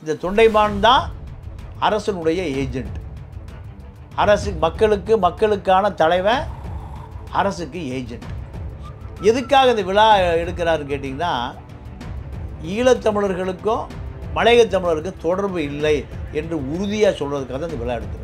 இந்த தொண்டைமான் தான் அரசனுடைய ஏஜெண்ட் அரசு மக்களுக்கு மக்களுக்கான தலைவன் அரசுக்கு ஏஜெண்ட் எதுக்காக இந்த விழா எடுக்கிறாருன்னு கேட்டிங்கன்னா ஈழத்தமிழர்களுக்கும் மலையக தமிழருக்கும் தொடர்பு இல்லை என்று உறுதியாக சொல்கிறதுக்காக தான் இந்த விழா எடுக்கிறார்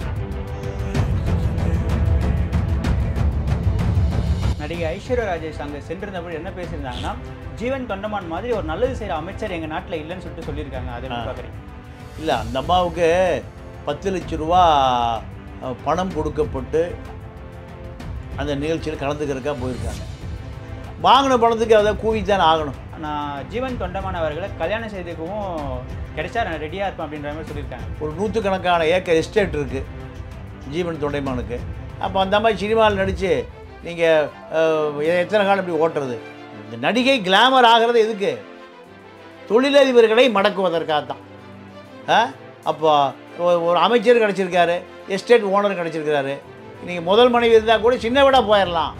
நடிகை ஐஸ்வர்யா ராஜேஷ் அங்கே சென்றிருந்தபோது என்ன பேசியிருந்தாங்கன்னா ஜீவன் தொண்டமான் மாதிரி ஒரு நல்லது செய்கிற அமைச்சர் எங்கள் நாட்டில் இல்லைன்னு சொல்லிட்டு சொல்லியிருக்காங்க அதை எப்படி பார்க்குறீங்க இல்லை அந்த அம்மாவுக்கு பத்து லட்ச ரூபா அஹ், பணம் கொடுக்கப்பட்டு அந்த நிகழ்ச்சியில் கலந்துக்கிறதுக்காக போயிருக்காங்க வாங்கின பணத்துக்கு அதை கூவித்தான் ஆகணும் நான் ஜீவன் தொண்டமான் அவர்களை கல்யாணம் செய்துக்கவும் கிடைச்சா நான் ரெடியாக இருப்பேன் அப்படின்ற மாதிரி சொல்லியிருக்காங்க ஒரு நூற்றுக்கணக்கான ஏக்கர் எஸ்டேட் இருக்குது ஜீவன் தொண்டைமானுக்கு அப்போ அந்த மாதிரி சினிமாவில் நடித்து நீங்கள் எத்தனை காலம் இப்படி ஓட்டுறது இந்த நடிகை கிளாமர் ஆகிறது எதுக்கு தொழிலதிபர்களை மடக்குவதற்காகத்தான் ஆ அப்போ ஒ- ஒரு அமைச்சர் கிடச்சிருக்காரு எஸ்டேட் ஓனர் கிடச்சிருக்கிறாரு நீங்கள் முதல் மனைவி இருந்தால் கூட சின்ன விட போயிடலாம்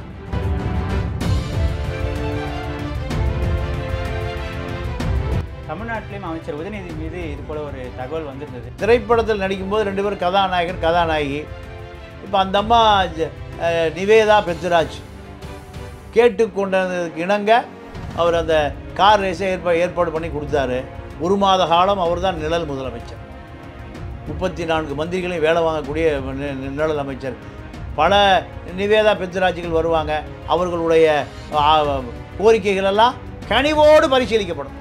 தமிழ்நாட்டிலையும் அமைச்சர் உதயநிதி மீது இது போல ஒரு தகவல் வந்திருந்தது திரைப்படத்தில் நடிக்கும்போது ரெண்டு பேரும் கதாநாயகன் கதாநாயகி இப்போ அந்த அம்மா ஜ- அஹ், நிவேதா பெத்துராஜ் கேட்டுக்கொண்டதுக்கு இணங்க அவர் அந்த கார் ரேஸை ஏற்ப ஏற்பாடு பண்ணி கொடுத்தாரு ஒரு மாத காலம் அவர் தான் நிழல் முதலமைச்சர் முப்பத்தி நான்கு மந்திரிகளையும் வேலை வாங்கக்கூடிய நி- நி- நிழல் அமைச்சர் பல நிவேதா பெத்துராஜ்கள் வருவாங்க அவர்களுடைய ஆ, கோரிக்கைகள் எல்லாம் கனிவோடு பரிசீலிக்கப்படும்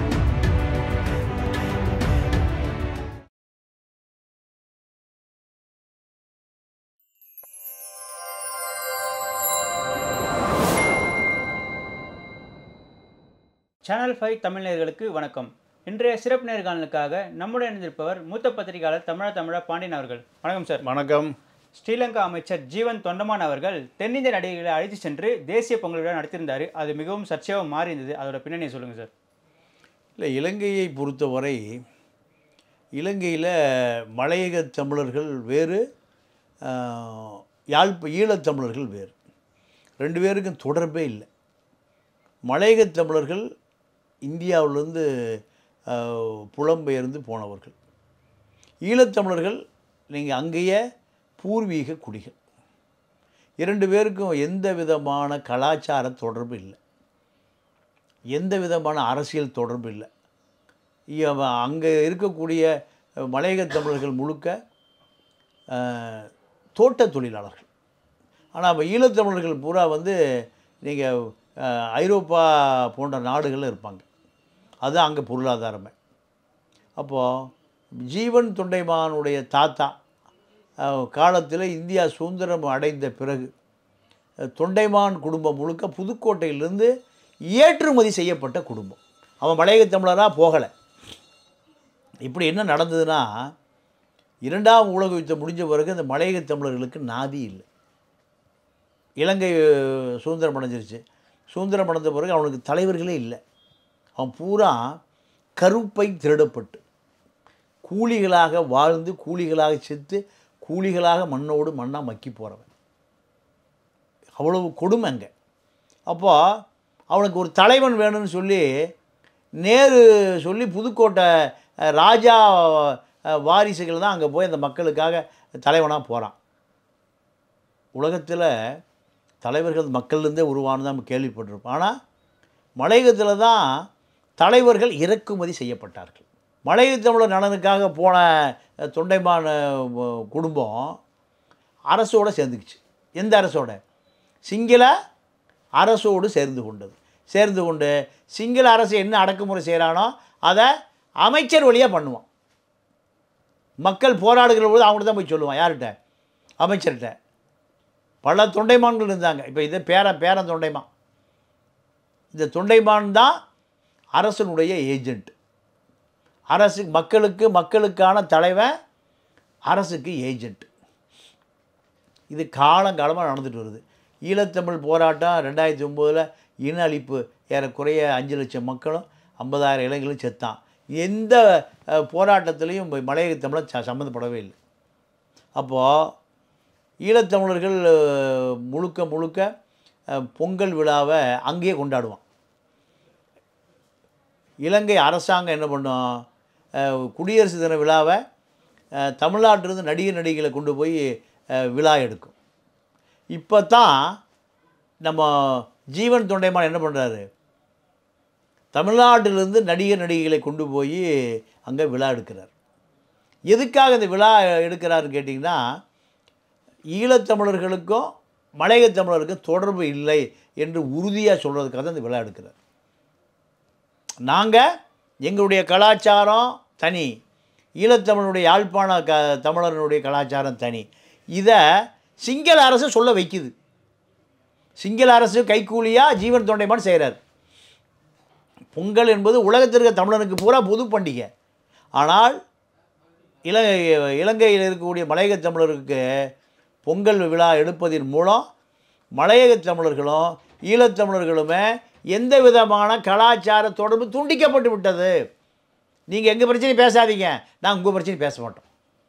சேனல் ஃபைவ் தமிழ் நேயர்களுக்கு வணக்கம் இன்றைய சிறப்பு நேர்காணலுக்காக நம்முடன் இணைந்திருப்பவர் மூத்த பத்திரிகையாளர் தமிழா தமிழா பாண்டியன் அவர்கள் வணக்கம் சார் வணக்கம் ஸ்ரீலங்கா அமைச்சர் ஜீவன் தொண்டமான் அவர்கள் தென்னிந்திய நடிகைகளை அழைத்து சென்று தேசிய பொங்கல் விழா நடத்தியிருந்தார் அது மிகவும் சர்ச்சையாக மாறி இருந்தது அதோட பின்னணியை சொல்லுங்கள் சார் இல்லை இலங்கையை பொறுத்தவரை இலங்கையில் மலையக தமிழர்கள் வேறு ஆஹ், யாழ்ப்ப ஈழத்தமிழர்கள் வேறு ரெண்டு பேருக்கும் தொடர்பே இல்லை மலையக தமிழர்கள் இந்தியாவிலேருந்து ஆஹ், புலம்பெயர்ந்து போனவர்கள் ஈழத்தமிழர்கள் நீங்கள் அங்கேயே பூர்வீக குடிகள் இரண்டு பேருக்கும் எந்த விதமான கலாச்சார தொடர்பு இல்லை எந்த விதமான அரசியல் தொடர்பு இல்லை அங்கே இருக்கக்கூடிய மலையக தமிழர்கள் முழுக்க அஹ், தோட்டத் தொழிலாளர்கள் ஆனால் இப்போ ஈழத்தமிழர்கள் பூரா வந்து நீங்கள் ஐரோப்பா போன்ற நாடுகளில் இருப்பாங்க அதுதான் அங்கே பொருளாதாரமே அப்போது ஜீவன் தொண்டைமானுடைய தாத்தா காலத்தில் இந்தியா சுதந்திரம் அடைந்த பிறகு அஹ், தொண்டைமான் குடும்பம் முழுக்க புதுக்கோட்டையிலிருந்து ஏற்றுமதி செய்யப்பட்ட குடும்பம் அவன் மலையக தமிழராக போகலை இப்படி என்ன நடந்ததுன்னா இரண்டாம் உலக யுத்தம் முடிஞ்ச பிறகு அந்த மலையக தமிழர்களுக்கு நாதி இல்லை இலங்கை அஹ், சுதந்திரம் அடைஞ்சிருச்சு சுதந்திரம் அடைந்த பிறகு அவனுக்கு தலைவர்களே இல்லை அவன் பூரா கருப்பை திருடப்பட்டு கூலிகளாக வாழ்ந்து கூலிகளாக செத்து கூலிகளாக மண்ணோடு மண்ணாக மக்கி போகிறவன் அவ்வளவு கொடுமை அங்கே அப்போ அவனுக்கு ஒரு தலைவன் வேணும்னு சொல்லி நேரு சொல்லி புதுக்கோட்டை அஹ், ராஜா அஹ், வாரிசுகள் தான் அங்கே போய் அந்த மக்களுக்காக தலைவனாக போகிறான் உலகத்தில் தலைவர்கள் மக்கள்லேருந்தே உருவானது நம்ம கேள்விப்பட்டிருப்போம் ஆனால் மலையகத்தில் தான் தலைவர்கள் இறக்குமதி செய்யப்பட்டார்கள் மலையக தமிழர் நலனுக்காக போன அஹ், தொண்டைமான் அஹ், குடும்பம் அரசோடு சேர்ந்துக்குச்சு எந்த அரசோட சிங்கள அரசோடு சேர்ந்து கொண்டது சேர்ந்து கொண்டு சிங்கள அரசு என்ன அடக்குமுறை செய்கிறானோ அதை அமைச்சர் வழியாக பண்ணுவான் மக்கள் போராடுகிற போது அவங்கள்ட்ட தான் போய் சொல்லுவான் யார்கிட்ட அமைச்சர்கிட்ட பல தொண்டைமான்கள் இருந்தாங்க இப்போ இது பேர பேரன் தொண்டைமான் இந்த தொண்டைமான் தான் அரசனுடைய ஏஜெண்ட் அரசு மக்களுக்கு மக்களுக்கான தலைவன் அரசுக்கு ஏஜெண்ட் இது காலங்காலமாக நடந்துட்டு வருது ஈழத்தமிழ் போராட்டம் ரெண்டாயிரத்தி ஒம்போதில் இன அழிப்பு ஏறக்குறைய அஞ்சு லட்சம் மக்களும் ஐம்பதாயிரம் இளைஞர்களும் செத்தான் எந்த அஹ், போராட்டத்திலையும் மலையக தமிழர் ச சம்மந்தப்படவே இல்லை அப்போது ஈழத்தமிழர்கள் அஹ், முழுக்க முழுக்க அஹ், பொங்கல் விழாவை அங்கேயே கொண்டாடுவான் இலங்கை அரசாங்கம் என்ன பண்ணும் அஹ், குடியரசு தின விழாவை அஹ், தமிழ்நாட்டிலிருந்து நடிகர் நடிகைகளை கொண்டு போய் அஹ், விழா எடுக்கும் இப்போ தான் நம்ம ஜீவன் தொண்டைமான் என்ன பண்ணுறாரு தமிழ்நாட்டிலிருந்து நடிகர் நடிகைகளை கொண்டு போய் அங்கே விழா எடுக்கிறார் எதுக்காக இந்த விழா எடுக்கிறாருன்னு கேட்டிங்கன்னா ஈழத்தமிழர்களுக்கும் மலைய தமிழருக்கும் தொடர்பு இல்லை என்று உறுதியாக சொல்கிறதுக்காக தான் இந்த விழா எடுக்கிறார் நாங்கள் எங்களுடைய கலாச்சாரம் தனி ஈழத்தமிழனுடைய யாழ்ப்பாண க தமிழர்களுடைய கலாச்சாரம் தனி இதை சிங்கள அரசு சொல்ல வைக்குது சிங்கள அரசு கைக்கூலியாக ஜீவன் தொண்டைமான் செய்கிறார் பொங்கல் என்பது உலகத்திற்கு தமிழனுக்கு பூரா பொது பண்டிகை ஆனால் இலங்கை இலங்கையில் இருக்கக்கூடிய மலையக தமிழருக்கு பொங்கல் விழா எடுப்பதன் மூலம் மலையக தமிழர்களும் ஈழத்தமிழர்களுமே எந்த விதமான கலாச்சார தொடர்பு துண்டிக்கப்பட்டு விட்டது நீங்கள் எங்கள் பிரச்சனையும் பேசாதீங்க நான் உங்கள் பிரச்சனையும் பேச மாட்டோம்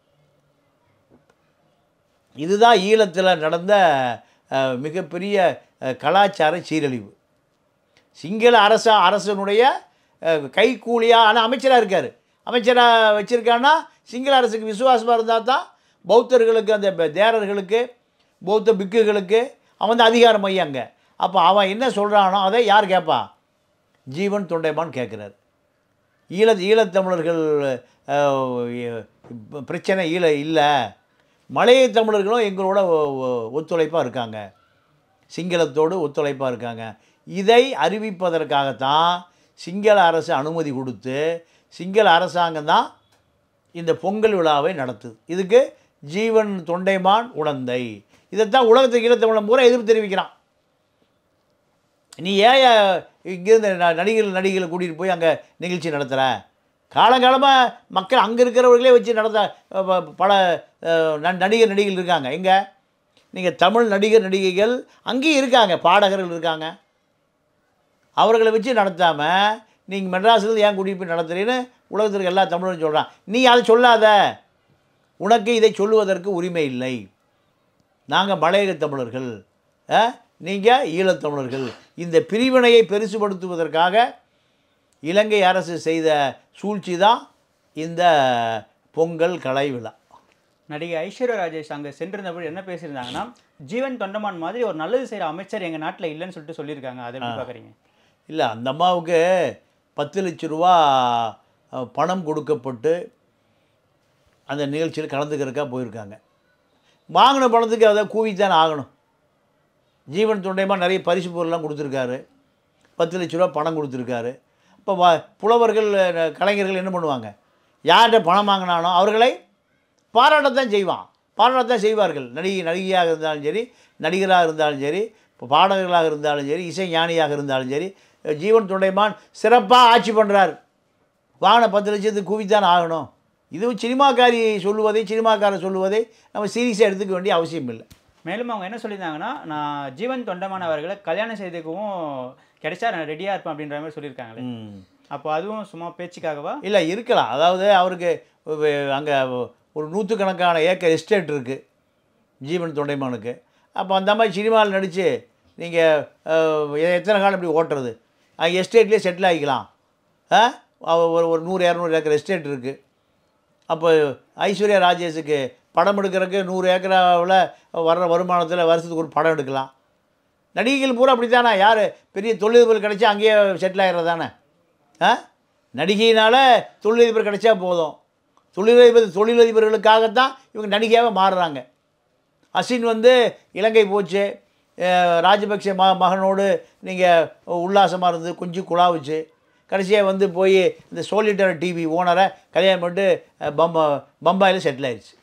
இதுதான் ஈழத்தில் நடந்த அஹ், மிகப்பெரிய அஹ், கலாச்சார சீரழிவு சிங்கள அரச அரசனுடைய அஹ், கைக்கூலியாக ஆனால் அமைச்சராக இருக்கார் அமைச்சராக வச்சுருக்கான்னா சிங்கள அரசுக்கு விசுவாசமாக இருந்தால் தான் பௌத்தர்களுக்கு அந்த ப- தேரர்களுக்கு பௌத்த பிக்குகளுக்கு அவன் தான் அதிகாரம் மையம் அங்கே அப்போ அவன் என்ன சொல்கிறானோ அதை யார் கேட்பா ஜீவன் தொண்டைமான் கேட்குறாரு ஈழ ஈழத்தமிழர்கள் அஹ், இப்ப பிரச்சனை ஈழ இல்லை மலைய தமிழர்களும் எங்களோட ஒத்துழைப்பாக இருக்காங்க சிங்களத்தோடு ஒத்துழைப்பாக இருக்காங்க இதை அறிவிப்பதற்காகத்தான் சிங்கள அரசு அனுமதி கொடுத்து சிங்கள அரசாங்கம் தான் இந்த பொங்கல் விழாவை நடத்துது இதுக்கு ஜீவன் தொண்டைமான் உடந்தை இதைத்தான் உலகத்துக்கு ஈழத்தமிழன் பூரா எதிர்ப்பு தெரிவிக்கிறான் நீ ஏன் இங்கேருந்து ந- நடிகர்கள் நடிகைகளை கூட்டிகிட்டு போய் அங்கே நிகழ்ச்சி நடத்துகிற காலங்காலமாக மக்கள் அங்கே இருக்கிறவர்களே வச்சு நடத்த அஹ், ப- பல அஹ், ந- நடிகர் நடிகைகள் இருக்காங்க எங்கே நீங்கள் தமிழ் நடிகர் நடிகைகள் அங்கேயும் இருக்காங்க பாடகர்கள் இருக்காங்க அவர்களை வச்சு நடத்தாமல் நீங்கள் மெட்ராஸில் ஏன் கூட்டிகிட்டு போய் நடத்துறீன்னு உலகத்திற்கு எல்லா தமிழரும் சொல்கிறான் நீ அதை சொல்லாத உனக்கு இதை சொல்லுவதற்கு உரிமை இல்லை நாங்கள் மலையக தமிழர்கள் நீங்கள் ஈழத்தமிழர்கள் இந்த பிரிவினையை பெருசுபடுத்துவதற்காக இலங்கை அரசு செய்த சூழ்ச்சி தான் இந்த பொங்கல் கலை விழா நடிகை ஐஸ்வர்யா ராஜேஷ் அங்கே சென்றிருந்தபோது என்ன பேசியிருந்தாங்கன்னா ஜீவன் தொண்டமான் மாதிரி ஒரு நல்லது செய்கிற அமைச்சர் எங்கள் நாட்டில் இல்லைன்னு சொல்லிட்டு சொல்லியிருக்காங்க அதை எப்படி பார்க்குறீங்க இல்லை அந்த அம்மாவுக்கு பத்து லட்ச ரூபா அஹ், பணம் கொடுக்கப்பட்டு அந்த நிகழ்ச்சியில் கலந்துக்கிறதுக்காக போயிருக்காங்க வாங்கின பணத்துக்கு அதை கூவித்தான் ஆகணும் ஜீவன் தொண்டைமா நிறைய பரிசு பொருள்லாம் கொடுத்துருக்காரு பத்து லட்ச ரூபா பணம் கொடுத்துருக்காரு இப்போ வ புலவர்கள் அஹ், கலைஞர்கள் என்ன பண்ணுவாங்க யார்கிட்ட பணம் வாங்கினானோ அவர்களை பாராட்டத்தான் செய்வான் பாராட்டத்தான் செய்வார்கள் நடிகை நடிகையாக இருந்தாலும் சரி நடிகராக இருந்தாலும் சரி இப்போ பாடகர்களாக இருந்தாலும் சரி இசை ஞானியாக இருந்தாலும் சரி ஜீவன் தொண்டைமான் சிறப்பாக ஆட்சி பண்ணுறார் வாங்கின பத்து லட்சத்துக்கு குவித்தான் ஆகணும் இதுவும் சினிமாக்காரி சொல்லுவதை சினிமாக்காரர் சொல்லுவதை நம்ம சீரியஸாக எடுத்துக்க வேண்டிய அவசியம் இல்லை மேலும் அவங்க என்ன சொல்லியிருந்தாங்கன்னா நான் ஜீவன் தொண்டமான் அவர்களை கல்யாணம் செய்துக்கவும் கிடைச்சா நான் ரெடியாக இருப்பேன் அப்படின்ற மாதிரி சொல்லியிருக்காங்களே அப்போ அதுவும் சும்மா பேச்சுக்காகவா இல்லை இருக்கலாம் அதாவது அவருக்கு அங்கே ஒரு நூற்றுக்கணக்கான ஏக்கர் எஸ்டேட் இருக்குது ஜீவன் தொண்டைமானுக்கு அப்போ அந்த மாதிரி சினிமாவில் நடித்து நீங்கள் எத்தனை காலம் இப்படி ஓட்டுறது அங்கே எஸ்டேட்லேயே செட்டில் ஆகிக்கலாம் ஆ அவ- ஒரு ஒரு நூறு இரநூறு ஏக்கர் எஸ்டேட் இருக்குது அப்போ ஐஸ்வர்யா ராஜேஷுக்கு படம் எடுக்கிறதுக்கு நூறு ஏக்கராவில் வர்ற வருமானத்தில் வருஷத்துக்கு ஒரு படம் எடுக்கலாம் நடிகைகள் பூரா அப்படி தானே யார் பெரிய தொழிலதிபர் கிடைச்சா அங்கேயே செட்டில் ஆகிறது தானே ஆ நடிகையினால் தொழிலதிபர் கிடைச்சா போதும் தொழிலதிபர் தொழிலதிபர்களுக்காகத்தான் இவங்க நடிகையாக மாறுறாங்க அசின் வந்து இலங்கை போச்சு அஹ் ராஜபக்சே ம மகனோடு நீங்கள் உல்லாசமாக இருந்து கொஞ்சம் குழாவுச்சு கடைசியாக வந்து போய் இந்த சோலிட்டர் டிவி ஓனரை கல்யாணம் பண்ணிட்டு அஹ், பம்ப பம்பாயில் செட்டில் ஆயிடுச்சு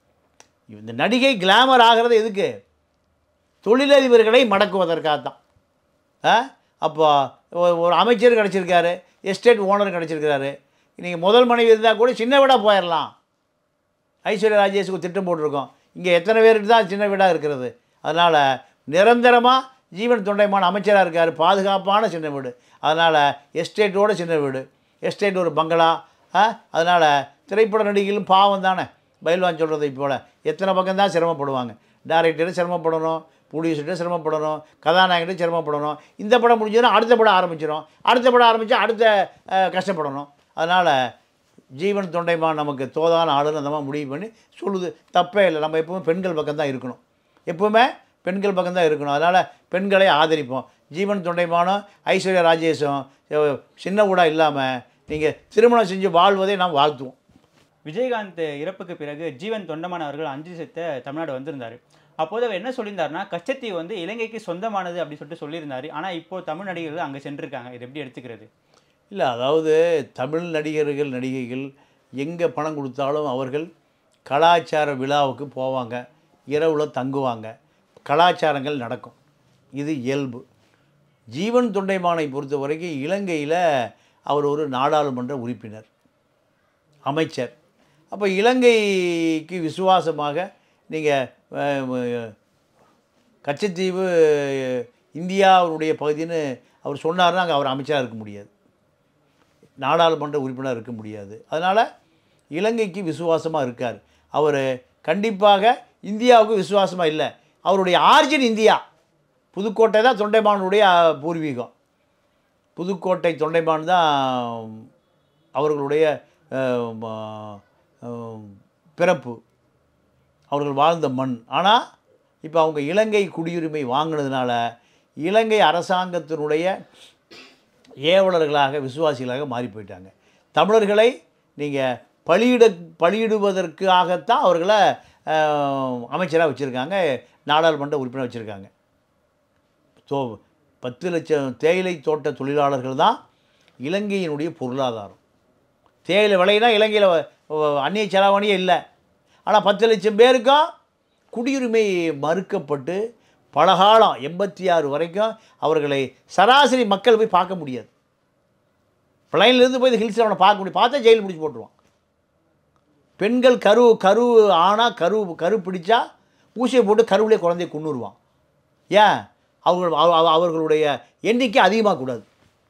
இந்த நடிகை கிளாமர் ஆகிறது எதுக்கு தொழிலதிபர்களை மடக்குவதற்காகத்தான் ஆ அப்போ ஒரு- ஒரு அமைச்சர் கிடச்சிருக்காரு எஸ்டேட் ஓனர் கிடச்சிருக்காரு நீங்கள் முதல் மனைவி இருந்தால் கூட சின்ன வீடாக போயிடலாம் ஐஸ்வர்யா ராஜேஷுக்கு ஒரு திட்டம் போட்டிருக்கோம் இங்கே எத்தனை பேருக்கு தான் சின்ன வீடாக இருக்கிறது அதனால் நிரந்தரமாக ஜீவன் தொண்டைமான அமைச்சராக இருக்கார் பாதுகாப்பான சின்ன வீடு அதனால் எஸ்டேட்டோட சின்ன வீடு எஸ்டேட் ஒரு பங்களா ஆ அதனால் திரைப்பட நடிகைகளும் பாவம் தானே பயில்வான் சொல்கிறதை போல் எத்தனை பக்கம் தான் சிரமப்படுவாங்க டேரக்டரும் சிரமப்படணும் ப்ரொடியூசர்கிட்ட சிரமப்படணும் கதாநாயகர்கிட்ட சிரமப்படணும் இந்த படம் முடிஞ்சதுன்னா அடுத்த படம் ஆரம்பிச்சிடும் அடுத்த படம் ஆரம்பித்தா அடுத்த அஹ், கஷ்டப்படணும் அதனால் ஜீவன் தொண்டைமான் நமக்கு தோதான ஆளுன்னு அந்த மாதிரி முடிவு பண்ணி சொல்லுது தப்பே இல்லை நம்ம எப்பவுமே பெண்கள் பக்கம் தான் இருக்கணும் எப்பவுமே பெண்கள் பக்கம் தான் இருக்கணும் அதனால் பெண்களை ஆதரிப்போம் ஜீவன் தொண்டைமானும் ஐஸ்வர்யா ராஜேஷும் அஹ், சின்ன ஊடா இல்லாமல் நீங்கள் திருமணம் செஞ்சு வாழ்வதை நாம் வாழ்த்துவோம் விஜயகாந்த் இறப்புக்கு பிறகு ஜீவன் தொண்டமான் அவர்கள் அஞ்சு செத்த தமிழ்நாடு வந்திருந்தார் அப்போது அவர் என்ன சொல்லியிருந்தாருன்னா கச்சத்தீவு வந்து இலங்கைக்கு சொந்தமானது அப்படின்னு சொல்லிட்டு சொல்லியிருந்தாரு ஆனால் இப்போ தமிழ் நடிகர்கள் அங்கே சென்றிருக்காங்க இது எப்படி எடுத்துக்கிறது இல்லை அதாவது தமிழ் நடிகர்கள் நடிகைகள் எங்கே பணம் கொடுத்தாலும் அவர்கள் கலாச்சார விழாவுக்கு போவாங்க இரவில் தங்குவாங்க கலாச்சாரங்கள் நடக்கும் இது இயல்பு ஜீவன் தொண்டைமானை பொறுத்த வரைக்கும் இலங்கையில் அவர் ஒரு நாடாளுமன்ற உறுப்பினர் அமைச்சர் அப்போ இலங்கைக்கு விசுவாசமாக நீங்கள் கச்சத்தீவு இந்தியாவுடைய பகுதின்னு அவர் சொன்னார்னா அங்கே அவர் அமைச்சராக இருக்க முடியாது நாடாளுமன்ற உறுப்பினர் இருக்க முடியாது அதனால் இலங்கைக்கு விசுவாசமாக இருக்கார் அவர் கண்டிப்பாக இந்தியாவுக்கு விசுவாசமாக இல்லை அவருடைய ஆர்ஜின் இந்தியா புதுக்கோட்டை தான் தொண்டைமானுடைய பூர்வீகம் புதுக்கோட்டை தொண்டைமான் தான் அவர்களுடைய அஹ், ம- அஹ், பிறப்பு அவர்கள் வாழ்ந்த மண் ஆனால் இப்போ அவங்க இலங்கை குடியுரிமை வாங்கினதுனால இலங்கை அரசாங்கத்தினுடைய ஏவலர்களாக விசுவாசிகளாக மாறி போயிட்டாங்க தமிழர்களை நீங்கள் பலியிட பலியிடுவதற்காகத்தான் அவர்களை அமைச்சராக வச்சுருக்காங்க நாடாளுமன்ற உறுப்பினர் வச்சுருக்காங்க தோ பத்து லட்சம் தேயிலை தோட்ட தொழிலாளர்கள் தான் இலங்கையினுடைய பொருளாதாரம் தேயிலை விளையினா இலங்கையில் அந்நிய செலாவணியே இல்லை ஆனால் பத்து லட்சம் பேருக்கும் குடியுரிமை மறுக்கப்பட்டு பலகாலம் எண்பத்தி ஆறு வரைக்கும் அவர்களை சராசரி மக்கள் போய் பார்க்க முடியாது பிளைன்லேருந்து போய் இந்த ஹில்ஸில் அவனை பார்க்க முடியும் பார்த்தா ஜெயில் பிடிச்சி போட்டுருவான் பெண்கள் கரு கரு ஆனால் கரு கரு பிடிச்சா ஊசியை போட்டு கருவிலே குழந்தைய கொண்டுருவான் ஏன் அவர்கள் அவ- அவ- அவர்களுடைய எண்ணிக்கை அதிகமாக கூடாது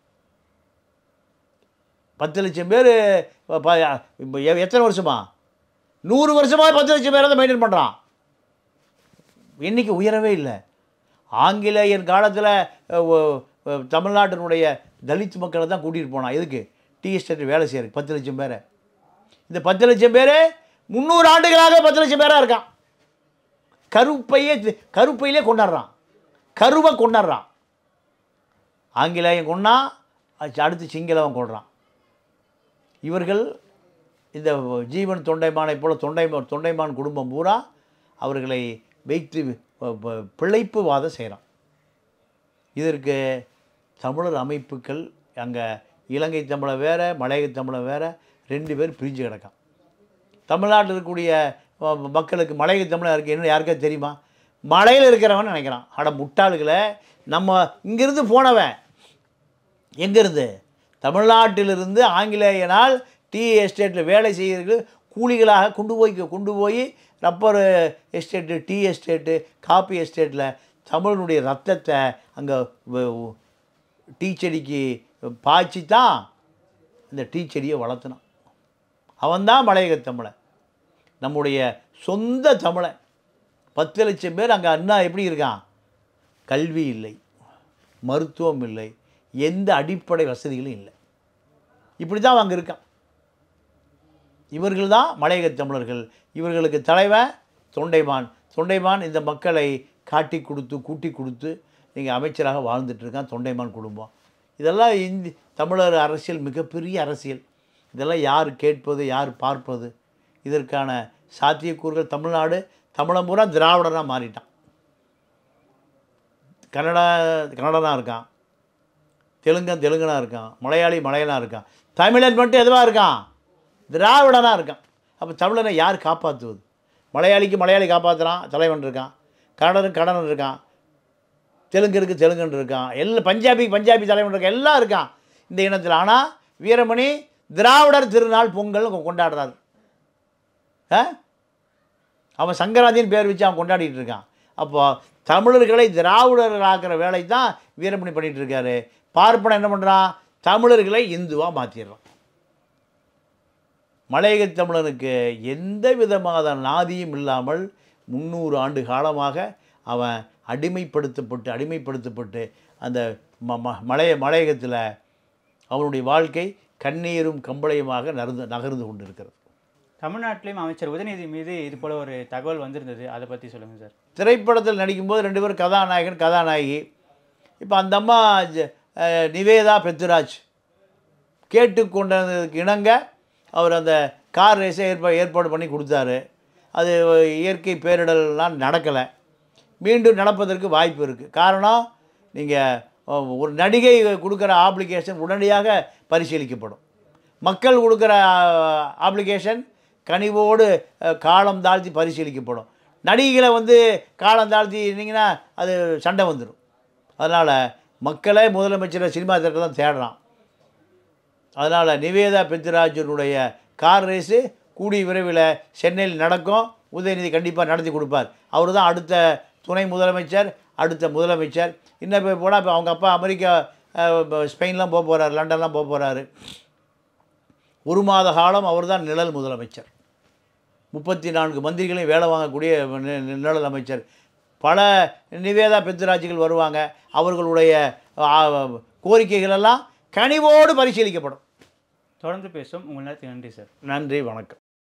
பத்து லட்சம் பேர் இப்போ எத்தனை வருஷமா நூறு வருஷமாக பத்து லட்சம் பேரை தான் மெயின்டைன் பண்ணுறான் எண்ணிக்கை உயரவே இல்லை ஆங்கிலேயர் காலத்தில் தமிழ்நாட்டினுடைய தலித் மக்களை தான் கூட்டிகிட்டு போனான் எதுக்கு டீ எஸ்டேட் வேலை செய்யறதுக்கு பத்து லட்சம் பேரை இந்த பத்து லட்சம் பேர் முந்நூறு ஆண்டுகளாக பத்து லட்சம் பேராக இருக்கான் கருப்பையே கருப்பையிலே கொண்டாடுறான் கருவை கொண்டாடுறான் ஆங்கிலேயன் கொண்டா அடுத்து சிங்களவன் கொள்றான் இவர்கள் இந்த ஜீவன் தொண்டைமானை போல தொண்டைமான் தொண்டைமான் குடும்பம் பூரா அவர்களை வைத்து ப- ப- பிழைப்பு வாதம் செய்கிறான் இதற்கு தமிழர் அமைப்புகள் அங்கே இலங்கை தமிழை வேற மலையக தமிழை வேற ரெண்டு பேர் பிரிஞ்சு கிடக்கான் தமிழ்நாட்டில் இருக்கக்கூடிய அஹ், மக்களுக்கு மலையக தமிழாக இருக்கு என்ன யாருக்கா தெரியுமா மலையில் இருக்கிறவன் நினைக்கிறான் அட முட்டாளுகளை நம்ம இங்கிருந்து போனவன் எங்கேருந்து தமிழ்நாட்டிலிருந்து ஆங்கிலேயனால் டீ எஸ்டேட்டில் வேலை செய்கிறதுக்கு கூலிகளாக கொண்டு போய் கொண்டு போய் ரப்பர் எஸ்டேட்டு டீ எஸ்டேட்டு காப்பி எஸ்டேட்டில் தமிழனுடைய ரத்தத்தை அங்கே டீ செடிக்கு பாய்ச்சி தான் இந்த டீ செடியை வளர்த்துனான் அவன்தான் மலையக தமிழன் நம்முடைய சொந்த தமிழன் பத்து லட்சம் பேர் அங்கே அண்ணா எப்படி இருக்கான் கல்வி இல்லை மருத்துவம் இல்லை எந்த அடிப்படை வசதிகளும் இல்லை இப்படி தான் அங்கே இருக்கான் இவர்கள் தான் மலையக தமிழர்கள் இவர்களுக்கு தலைவன் தொண்டைமான் தொண்டைமான் இந்த மக்களை காட்டி கொடுத்து கூட்டி கொடுத்து நீங்கள் அமைச்சராக வாழ்ந்துட்டு இருக்கான் தொண்டைமான் குடும்பம் இதெல்லாம் இந்தி தமிழர் அரசியல் மிகப்பெரிய அரசியல் இதெல்லாம் யார் கேட்பது யார் பார்ப்பது இதற்கான சாத்தியக்கூறுகள் தமிழ்நாடு தமிழன் பூரா திராவிடனாக மாறிட்டான் கன்னடா கன்னடனாக இருக்கான் தெலுங்கன் தெலுங்கனாக இருக்கான் மலையாளி மலையனாக இருக்கான் தமிழன் மட்டும் எதுவாக இருக்கான் திராவிடனாக இருக்கான் அப்போ தமிழனை யார் காப்பாற்றுவது மலையாளிக்கு மலையாளி காப்பாற்றுறான் தலைவன் இருக்கான் கன்னடனுக்கு கன்னடன் இருக்கான் தெலுங்கருக்கு தெலுங்கன் இருக்கான் எல்லாம் பஞ்சாபிக்கு பஞ்சாபி தலைவன் இருக்கான் எல்லாம் இருக்கான் இந்த இனத்தில் ஆனால் வீரமணி திராவிடர் திருநாள் பொங்கல் கொண்டாடுறாரு ஆ அவன் சங்கராந்தின்னு பேர் வச்சு அவன் கொண்டாடிட்டு இருக்கான் அப்போ தமிழர்களை திராவிடர்களாக்குற வேலை தான் வீரமணி பண்ணிட்டு இருக்காரு பார்ப்பன என்ன பண்ணுறான் தமிழர்களை இந்துவாக மாற்றிடுறான் மலையக தமிழனுக்கு எந்த விதமான நாதியும் இல்லாமல் முந்நூறு ஆண்டு காலமாக அவன் அடிமைப்படுத்தப்பட்டு அடிமைப்படுத்தப்பட்டு அந்த ம ம மலைய மலையகத்தில் அவனுடைய வாழ்க்கை கண்ணீரும் கம்பளையுமாக நகர்ந்து நகர்ந்து கொண்டிருக்கிறது தமிழ்நாட்டிலையும் அமைச்சர் உதயநிதி மீது இது போல ஒரு தகவல் வந்திருந்தது அதை பற்றி சொல்லுங்கள் சார் திரைப்படத்தில் நடிக்கும்போது ரெண்டு பேரும் கதாநாயகன் கதாநாயகி இப்போ அந்த அம்மா ஜ- அஹ், நிவேதா பெத்துராஜ் கேட்டுக்கொண்டதுக்கு இணங்க அவர் அந்த கார் ரேஸை ஏற்பா ஏற்பாடு பண்ணி கொடுத்தாரு அது இயற்கை பேரிடர்லாம் நடக்கலை மீண்டும் நடப்பதற்கு வாய்ப்பு இருக்குது காரணம் நீங்கள் ஒரு நடிகை கொடுக்குற ஆப்ளிகேஷன் உடனடியாக பரிசீலிக்கப்படும் மக்கள் கொடுக்குற ஆப்ளிகேஷன் கனிவோடு அஹ், காலம் தாழ்த்தி பரிசீலிக்கப்படும் நடிகைகளை வந்து காலம் தாழ்த்தி இருந்தீங்கன்னா அது சண்டை வந்துடும் அதனால் மக்களே முதலமைச்சரை சினிமா தேட்டர் தான் தேடுறான் அதனால் நிவேதா பெத்ராஜனுடைய கார் ரேஸு கூடிய விரைவில் சென்னையில் நடக்கும் உதயநிதி கண்டிப்பாக நடத்தி கொடுப்பார் அவர் தான் அடுத்த துணை முதலமைச்சர் அடுத்த முதலமைச்சர் இன்னும் இப்போ போனால் இப்போ அவங்க அப்பா அமெரிக்கா அஹ், ஸ்பெயின்லாம் போக போகிறார் லண்டன்லாம் போக போகிறாரு ஒரு மாத காலம் அவர்தான் நிழல் முதலமைச்சர் முப்பத்தி நான்கு மந்திரிகளையும் வேலை வாங்கக்கூடிய நி- நி- நிழல் அமைச்சர் பல நிவேதா பெத்துராஜிகள் வருவாங்க அவர்களுடைய ஆ, கோரிக்கைகள் எல்லாம் கனிவோடு பரிசீலிக்கப்படும் தொடர்ந்து பேசும் உங்கள் நேரத்துக்கு நன்றி சார் நன்றி வணக்கம்